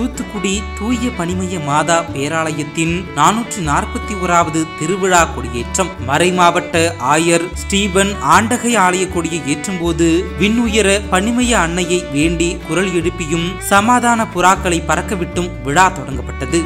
தூத்துக்குடி தூய பனிமய மாதா பேராலயத்தின் நானூற்றி நாற்பத்தி ஓராவது திருவிழா கொடியேற்றம் மறைமாவட்ட ஆயர் ஸ்டீபன் ஆண்டகை ஆலய கொடியை ஏற்றும்போது விண்ணுயர பனிமய அன்னையை வேண்டி குரல் எழுப்பியும் சமாதான புறாக்களை பறக்கவிட்டும் விழா தொடங்கப்பட்டது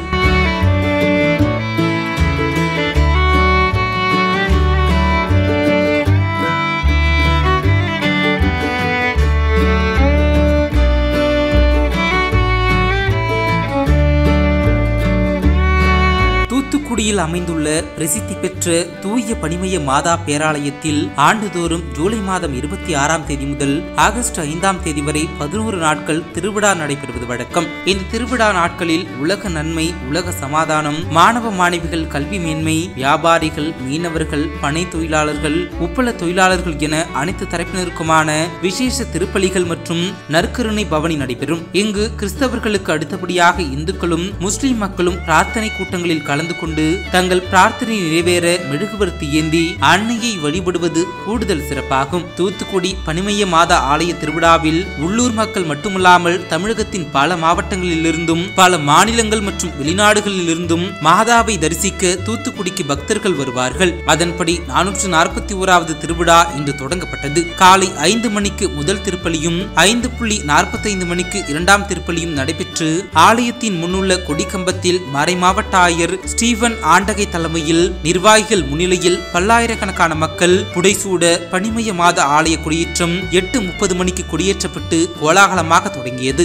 தூத்துக்குடியில் அமைந்துள்ள பிரசித்தி பெற்ற தூய பனிமய மாதா பேராலயத்தில் ஆண்டுதோறும் ஜூலை மாதம் இருபத்தி ஆறாம் தேதி முதல் ஆகஸ்ட் ஐந்தாம் தேதி வரை பதினோரு நாட்கள் திருவிழா நடைபெறுவது வழக்கம் இந்த திருவிழா நாட்களில் உலக நன்மை உலக சமாதானம் மாணவ மாணவிகள் கல்வி மேன்மை வியாபாரிகள் மீனவர்கள் பனை தொழிலாளர்கள் உப்பள தொழிலாளர்கள் என அனைத்து தரப்பினருக்குமான விசேஷ திருப்பலிகள் மற்றும் நற்கருணை பவனி நடைபெறும் இங்கு கிறிஸ்தவர்களுக்கு அடுத்தபடியாக இந்துக்களும் முஸ்லிம் மக்களும் பிரார்த்தனை கூட்டங்களில் கலந்து கொண்டு தங்கள் பிரார்த்தனை நிறைவேற மெழுகுவர்த்தி ஏந்தி அன்னையை வழிபடுவது கூடுதல் சிறப்பாகும் தூத்துக்குடி பனிமய மாதா ஆலய திருவிழாவில் உள்ளூர் மக்கள் மட்டுமல்லாமல் தமிழகத்தின் பல மாவட்டங்களிலிருந்தும் பல மாநிலங்கள் மற்றும் வெளிநாடுகளிலிருந்தும் மாதாவை தரிசிக்க தூத்துக்குடிக்கு பக்தர்கள் வருவார்கள் அதன்படி நானூற்று நாற்பத்தி ஓராவது திருவிழா இன்று தொடங்கப்பட்டது காலை ஐந்து மணிக்கு முதல் திருப்பலியும் ஐந்து புள்ளி நாற்பத்தைந்து மணிக்கு இரண்டாம் திருப்பலியும் நடைபெற்று ஆலயத்தின் முன்னுள்ள கொடிக்கம்பத்தில் மறைமாவட்ட ஆயர் ஸ்டீவன் ஆண்டகை தலைமையில் நிர்வாகிகள் முன்னிலையில் பல்லாயிரக்கணக்கான மக்கள் புடைசூட பனிமய மாத ஆலய கொடியேற்றம் எட்டு முப்பது மணிக்கு கொடியேற்றப்பட்டு கோலாகலமாக தொடங்கியது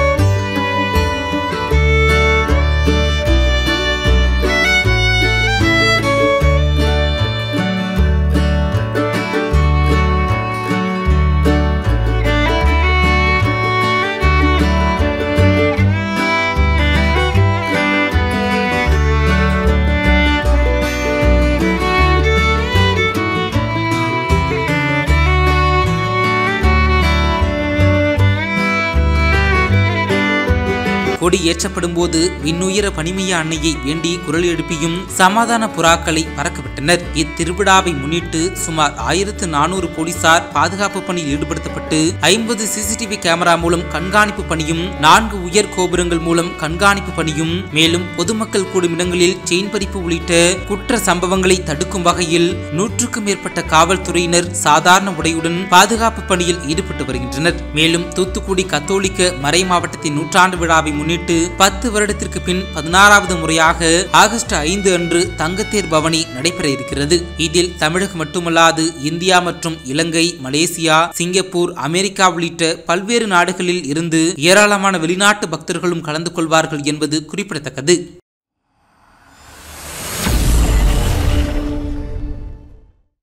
கொடி ஏற்றப்படும் போது விண்ணுயர பனிமய அன்னையை வேண்டி குரல் எழுப்பியும் சமாதான புறாக்களை பறக்கவிட்டனர் இத்திருவிழாவை முன்னிட்டு சுமார் ஆயிரத்து நானூறு போலீசார் பாதுகாப்பு பணியில் ஈடுபடுத்தப்பட்டு ஐம்பது சிசிடிவி கேமரா மூலம் கண்காணிப்பு பணியும் நான்கு உயர் கோபுரங்கள் மூலம் கண்காணிப்பு பணியும் மேலும் பொதுமக்கள் கூடும் இடங்களில் செயின் பறிப்பு உள்ளிட்ட குற்ற சம்பவங்களை தடுக்கும் வகையில் நூற்றுக்கும் மேற்பட்ட காவல்துறையினர் சாதாரண உடையுடன் பாதுகாப்பு பணியில் ஈடுபட்டு வருகின்றனர் மேலும் தூத்துக்குடி கத்தோலிக்க மறை மாவட்டத்தின் நூற்றாண்டு விழாவை முன்னிட்டு பத்து வருடத்திற்கு பின் பதினாறாவது முறையாக ஆகஸ்ட் ஐந்து அன்று தங்கத்தேர் பவனி நடைபெற இருக்கிறது இதில் தமிழகம் மட்டுமல்லாது இந்தியா மற்றும் இலங்கை மலேசியா சிங்கப்பூர் அமெரிக்கா உள்ளிட்ட பல்வேறு நாடுகளில் இருந்து ஏராளமான வெளிநாட்டு பக்தர்களும் கலந்து கொள்வார்கள் என்பது குறிப்பிடத்தக்கது